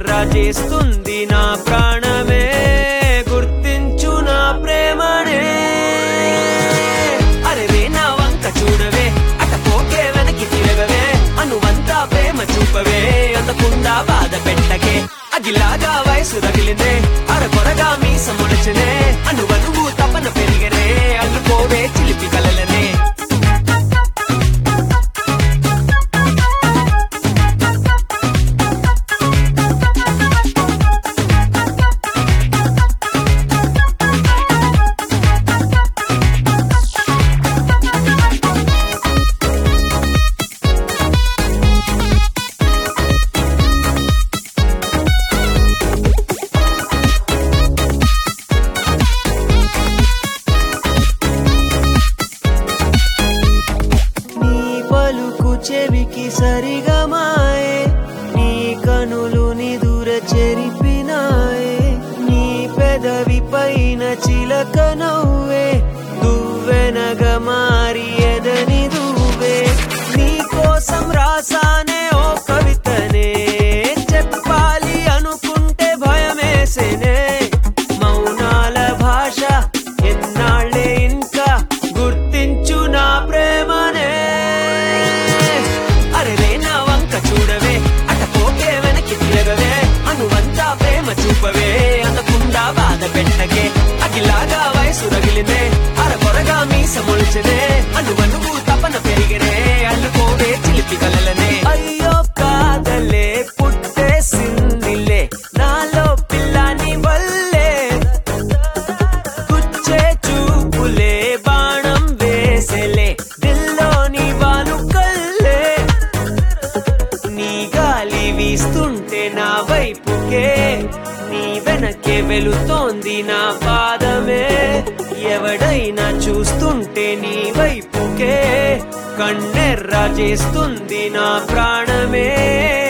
కన్నెర్ర చేస్తుంది నా ప్రాణమే గుర్తించు నా ప్రేమనే అరే రే నా వంక చూడవే అట పోకే వెనక్కి తిరగవే అనువంతా ప్రేమ చూపవే అందకుండా బాధ పెట్టకే అగిలాగా వయసు రగిలినే అర కొరగా మీస ముడచనే అనువనువు తపన పెరిగనే అల్లుకోవే చిలిపి కలలనే నీ పలుకు చెవికి సరిగా మాయే నీ కనులు నిదుర చెరిపినాయే నీ పెదవి పైన చిలక నవ్వే దువ్వెనగా మారి ఎదని దువ్వే నీ కోసం రాసానే ఓ కవితనే చెప్పాలి అనుకుంటే భయమేసేనే మౌనాల భాష ఎన్నాళ్ళే ఇంకా గుర్తించు నా ప్రేమనే అరే రే నా వంక చూడవే అట పోకే వెనక్కి తిరగవే అనువంతా ప్రేమ చూపవే అందకుండా బాధ పెట్టకే అగిలాగా వయసు రగిలినే అర కొరగా మీస మొలిచనే అనువనువు తపన పెరిగినే అల్లుకోవే చిలిపి కలలనే అయ్యో కాదలే పుట్టేసిందిలే నాలో పిల్లాని వల్లే గుచ్చే చూపులే బాణం వేసెలే దిల్లోని వాలు కల్లే నీ గాలి వీస్తుంటే నా వైపుకే నీ వెనకే వెళుతోంది నా పాదమే ఎవడైనా చూస్తుంటే నీ వైపుకే కన్నెర్ర చేస్తుంది నా ప్రాణమే